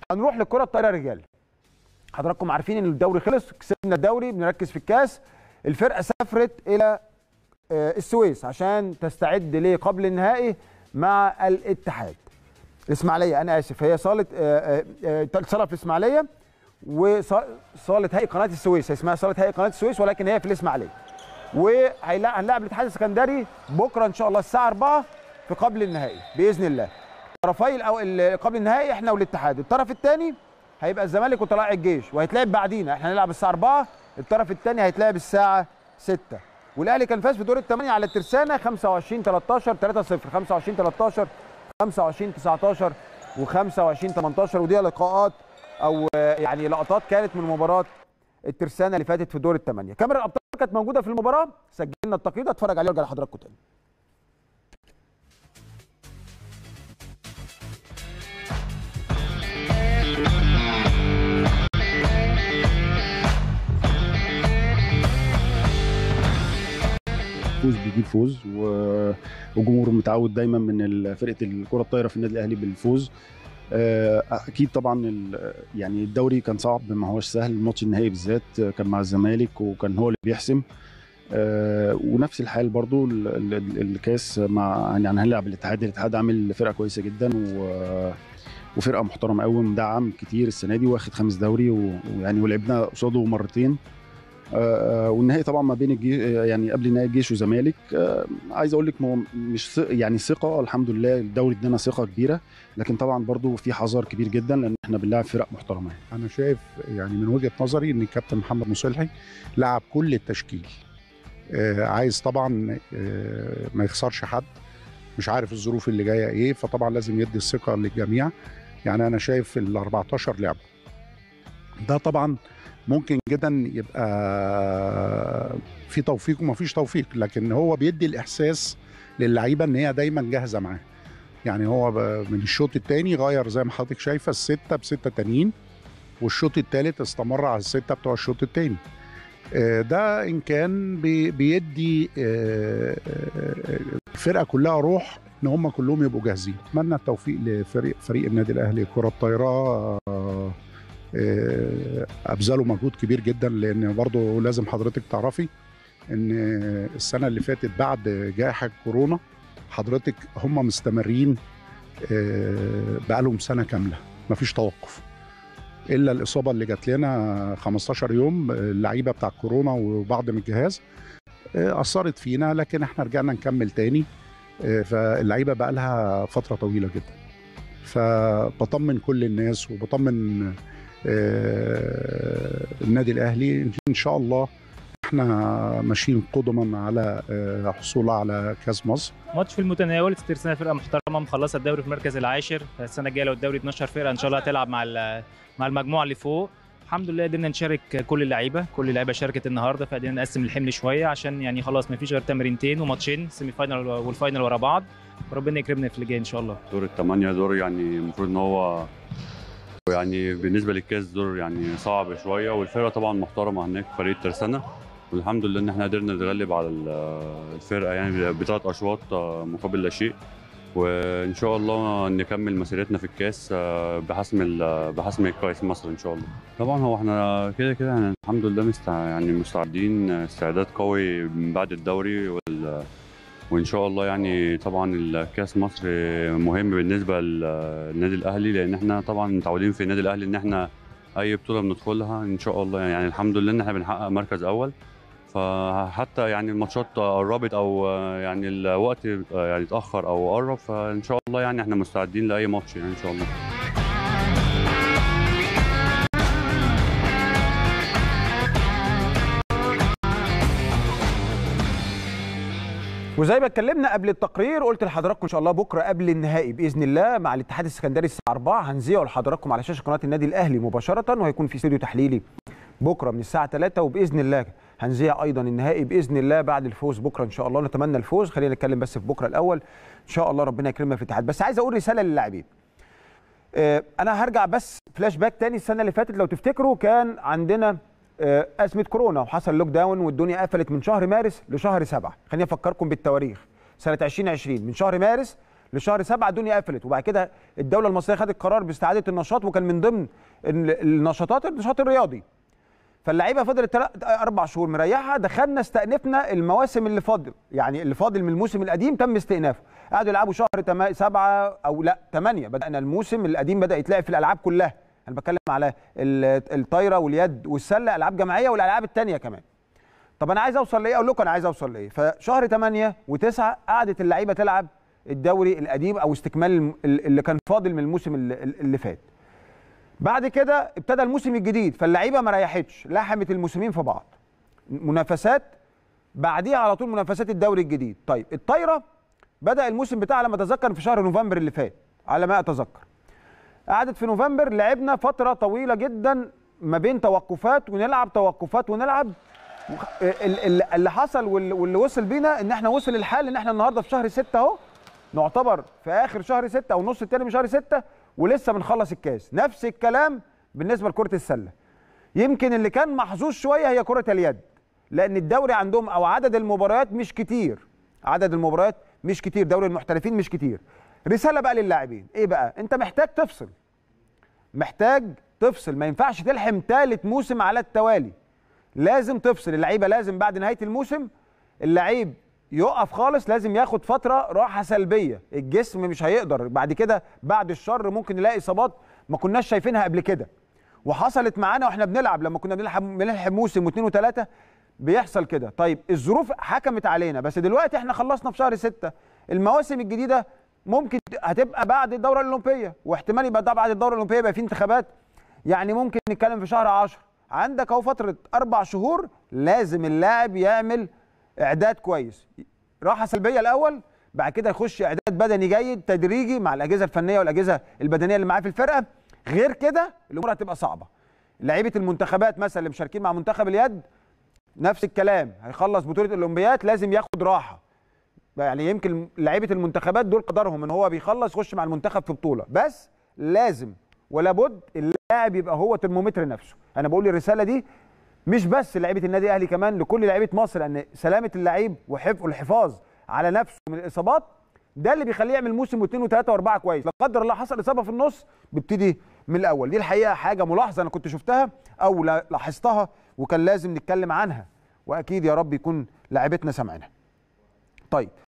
هنروح للكره الطايره رجال حضراتكم عارفين ان الدوري خلص كسبنا الدوري بنركز في الكاس الفرقه سافرت الى آه، السويس عشان تستعد لقبل النهائي مع الاتحاد الاسماعيليه انا اسف هي صاله آه، آه، آه، صاله في الاسماعيليه وصاله هيئه قناه السويس هي اسمها صاله هيئه قناه السويس ولكن هي في الاسماعيليه وهنلاعب الاتحاد السكندري بكره ان شاء الله الساعه 4 في قبل النهائي باذن الله طرفي الأو... ال- قبل النهائي احنا والاتحاد الطرف الثاني هيبقى الزمالك وطلائع الجيش وهيتلعب بعدينا احنا هنلعب الساعه 4 الطرف الثاني هيتلعب الساعه 6 والاهلي كان فاز في دور الثمانيه على الترسانه 25 13 3 0 25 13 25 19 و25 18 ودي لقاءات او آه، يعني لقطات كانت من مباراه الترسانه اللي فاتت في دور الثمانيه كاميرا الابطال كانت موجوده في المباراه سجلنا التقرير ده اتفرج عليه وارجع لحضراتكم تاني فوز بيجيب فوز و- والجمهور متعود دايما من ال- فرقه الكره الطايره في النادي الاهلي بالفوز آه، اكيد طبعا ال- يعني الدوري كان صعب ما هوش سهل الماتش النهائي بالذات كان مع الزمالك وكان هو اللي بيحسم آه، ونفس الحال برضو ال- ال- ال- الكاس مع يعني هنلعب الاتحاد الاتحاد عامل فرقه كويسه جدا و وفرقه محترمه قوي مدعم كتير السنه دي واخد خمس دوري و- ويعني ولعبنا قصاده مرتين آه، والنهائي طبعا ما بين الجيش يعني قبل نهائي الجيش وزمالك آه، عايز اقول لك ما هو مش ث- يعني ثقه الحمد لله الدوري ادانا ثقه كبيره لكن طبعا برضو في حذر كبير جدا لان احنا بنلعب فرق محترمه يعني. انا شايف يعني من وجهه نظري ان الكابتن محمد مصلحي لعب كل التشكيل آه عايز طبعا آه ما يخسرش حد مش عارف الظروف اللي جايه ايه فطبعا لازم يدي الثقه للجميع يعني انا شايف ال 14 لعبه ده طبعا ممكن جدا يبقى في توفيق وما فيش توفيق لكن هو بيدي الاحساس للعيبه ان هي دايما جاهزه معاه يعني هو ب- من الشوط الثاني غير زي ما حضرتك شايفه السته بسته تانيين والشوط الثالث استمر على السته بتوع الشوط الثاني ده ان كان بي- بيدي آه، آه، الفرقه كلها روح ان هم كلهم يبقوا جاهزين اتمنى التوفيق لفريق فريق النادي الاهلي كره الطايره آه، آه، ابذلوا مجهود كبير جدا لان برضه لازم حضرتك تعرفي ان السنه اللي فاتت بعد جائحه كورونا حضرتك هم مستمرين آه، بقالهم سنه كامله مفيش توقف الا الاصابه اللي جات لنا 15 يوم اللعيبه بتاع كورونا وبعض من الجهاز آه، اثرت فينا لكن احنا رجعنا نكمل تاني آه، فاللعيبه بقى لها فتره طويله جدا فبطمن كل الناس وبطمن آه، النادي الاهلي ان شاء الله احنا ماشيين قدما على آه، حصول على كاس مصر ماتش في المتناول استرسال فرقه محترمه مخلصه الدوري في المركز العاشر السنه الجايه لو الدوري 12 فرقه ان شاء الله هتلعب مع ال- مع المجموعه اللي فوق الحمد لله قدرنا نشارك كل اللعيبه كل اللعيبه شاركت النهارده فقدرنا نقسم الحمل شويه عشان يعني خلاص ما فيش غير تمرينتين وماتشين سيمي فاينل والفاينل ورا بعض ربنا يكرمنا في اللي جاي ان شاء الله دور الثمانية دور يعني المفروض ان هو يعني بالنسبة للكاس دور يعني صعب شوية والفرقة طبعا محترمة هناك فريق ترسانة والحمد لله ان احنا قدرنا نتغلب على ال- الفرقة يعني بثلاث اشواط مقابل لا شيء وان شاء الله نكمل مسيرتنا في الكاس بحسم ال- بحسم كاس مصر ان شاء الله طبعا هو احنا كده كده يعني الحمد لله مستع يعني مستعدين استعداد قوي من بعد الدوري وال وان شاء الله يعني طبعا الكاس مصر مهم بالنسبه للنادي الاهلي لان احنا طبعا متعودين في النادي الاهلي ان احنا اي بطوله بندخلها ان شاء الله يعني الحمد لله ان احنا بنحقق مركز اول فحتى يعني الماتشات قربت او يعني الوقت يعني اتاخر او قرب فان شاء الله يعني احنا مستعدين لاي ماتش يعني ان شاء الله وزي ما اتكلمنا قبل التقرير قلت لحضراتكم ان شاء الله بكره قبل النهائي باذن الله مع الاتحاد السكندري الساعه 4 هنذيعه لحضراتكم على شاشه قناه النادي الاهلي مباشره وهيكون في استوديو تحليلي بكره من الساعه 3 وباذن الله هنذيع ايضا النهائي باذن الله بعد الفوز بكره ان شاء الله نتمنى الفوز خلينا نتكلم بس في بكره الاول ان شاء الله ربنا يكرمنا في الاتحاد بس عايز اقول رساله للاعبين آه، انا هرجع بس فلاش باك تاني السنه اللي فاتت لو تفتكروا كان عندنا آه، ازمه كورونا وحصل لوك داون والدنيا قفلت من شهر مارس لشهر سبعة خليني افكركم بالتواريخ سنه 2020 من شهر مارس لشهر سبعة الدنيا قفلت وبعد كده الدوله المصريه خدت قرار باستعاده النشاط وكان من ضمن ال- النشاطات النشاط الرياضي فاللعيبه فضلت تلات اربع شهور مريحه دخلنا استأنفنا المواسم اللي فاضل يعني اللي فاضل من الموسم القديم تم استئنافه قعدوا يلعبوا شهر تما- سبعة او لا ثمانية بدأنا الموسم القديم بدأ يتلعب في الالعاب كلها انا بتكلم على ال- الطايره واليد والسله العاب جماعيه والالعاب الثانيه كمان طب انا عايز اوصل لايه اقول لكم انا عايز اوصل لايه فشهر 8 و9 قعدت اللعيبه تلعب الدوري القديم او استكمال الم- اللي كان فاضل من الموسم اللي, اللي فات بعد كده ابتدى الموسم الجديد فاللعيبه ما ريحتش لحمت الموسمين في بعض منافسات بعديها على طول منافسات الدوري الجديد طيب الطايره بدا الموسم بتاعها على ما اتذكر في شهر نوفمبر اللي فات على ما اتذكر قعدت في نوفمبر لعبنا فتره طويله جدا ما بين توقفات ونلعب توقفات ونلعب وخ- ال- ال- اللي حصل وال- واللي وصل بينا ان احنا وصل الحال ان احنا النهارده في شهر 6 اهو نعتبر في اخر شهر 6 او النص الثاني من شهر 6 ولسه بنخلص الكاس نفس الكلام بالنسبه لكره السله يمكن اللي كان محظوظ شويه هي كره اليد لان الدوري عندهم او عدد المباريات مش كتير عدد المباريات مش كتير دوري المحترفين مش كتير رساله بقى للاعبين ايه بقى انت محتاج تفصل محتاج تفصل ما ينفعش تلحم ثالث موسم على التوالي لازم تفصل اللعيبه لازم بعد نهايه الموسم اللعيب يقف خالص لازم ياخد فتره راحه سلبيه الجسم مش هيقدر بعد كده بعد الشر ممكن نلاقي اصابات ما كناش شايفينها قبل كده وحصلت معانا واحنا بنلعب لما كنا بنلعب بنلحق موسم واثنين وثلاثه بيحصل كده طيب الظروف حكمت علينا بس دلوقتي احنا خلصنا في شهر ستة المواسم الجديده ممكن هتبقى بعد الدوره الاولمبيه واحتمال يبقى ده بعد الدوره الاولمبيه يبقى في انتخابات يعني ممكن نتكلم في شهر 10 عندك اهو فتره اربع شهور لازم اللاعب يعمل اعداد كويس راحه سلبيه الاول بعد كده يخش اعداد بدني جيد تدريجي مع الاجهزه الفنيه والاجهزه البدنيه اللي معاه في الفرقه غير كده الامور هتبقى صعبه لعيبه المنتخبات مثلا اللي مشاركين مع منتخب اليد نفس الكلام هيخلص بطوله الاولمبيات لازم ياخد راحه يعني يمكن لعيبه المنتخبات دول قدرهم ان هو بيخلص يخش مع المنتخب في بطوله بس لازم ولا بد اللاعب يبقى هو ترمومتر نفسه انا بقول الرساله دي مش بس لعيبه النادي الاهلي كمان لكل لعيبه مصر لان سلامه اللعيب وحفظ والحفاظ على نفسه من الاصابات ده اللي بيخليه يعمل موسم واثنين وثلاثه واربعه كويس لا قدر الله حصل اصابه في النص بيبتدي من الاول دي الحقيقه حاجه ملاحظه انا كنت شفتها او لا- لاحظتها وكان لازم نتكلم عنها واكيد يا رب يكون لاعبتنا سامعينها طيب